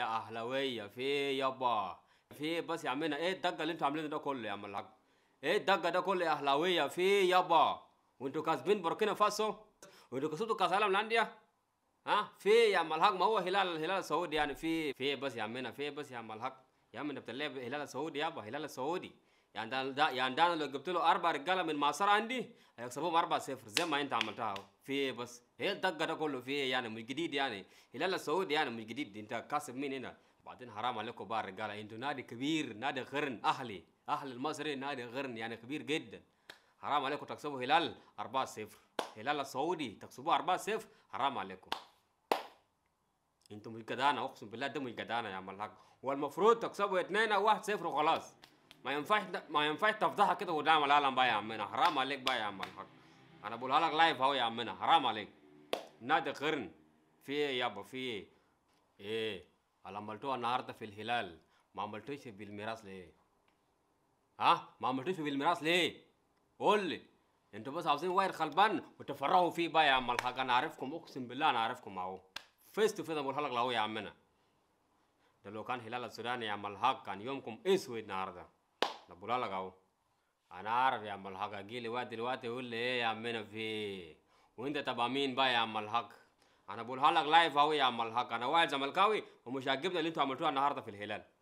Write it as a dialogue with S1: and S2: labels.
S1: يا اهلاويه في يابا في بس يا عمنا ايه الدقه اللي انتوا عاملينه ده كله يا عم الحاج ايه الدقه ده كله يا اهلاويه في يابا وانتوا كاسبين بوركينا فاسو وانتوا كسبتوا كاس العالم للانديه ها في يا عم الحاج ما هو هلال الهلال السعودي يعني في في بس يا عمنا في بس يا عم الحاج يا عم انت بتلعب هلال السعودي يابا هلال السعودي يعني ده, ده يعني ده أنا لو جبت له اربع رجاله من معصر عندي هيكسبوهم 4 0 زي ما انت عملتها اهو في إيه بس هي الدقه ده كله في إيه يعني مش جديد يعني هلال السعودي يعني مش جديد انت كاسب مين هنا بعدين حرام عليكم بقى الرجاله انتوا نادي كبير نادي غرن اهلي اهلي المصري نادي غرن يعني كبير جدا حرام عليكم تكسبوا هلال 4 0 هلال السعودي تكسبوه 4 0 حرام عليكم انتوا مش جدعانه اقسم بالله ده مش جدعانه يا عم الحاج والمفروض تكسبوا 2 او 1 0 وخلاص ما ينفعش ما ينفعش تفضحها كده قدام العالم بقى يا عمنا حرام عليك بقى يا عم الحاج انا بقولها لك لايف اهو يا عمنا حرام عليك نادي قرن في ايه يابا في ايه ايه اللي عملتوها النهارده في الهلال ما عملتوش في بالميراث ليه ها ما عملتوش في بالميراث ليه قول لي انتوا بس عاوزين واير خلبان وتفرحوا فيه بقى يا عم الحاج انا عارفكم اقسم بالله انا عارفكم اهو فيس تو فيس بقولها لك اهو يا عمنا ده لو كان هلال السوداني يا عم الحاج كان يومكم اسود النهارده ده بقولها لك اهو انا عارف يا عم الحاج اجي لي وقت دلوقتي يقول لي ايه يا عمنا في إيه؟ وانت تبقى مين بقى يا عم الحاج انا بقولها لك لايف اهو يا عم الحاج انا واحد زملكاوي ومش عاجبني اللي انتوا عملتوها النهارده في الهلال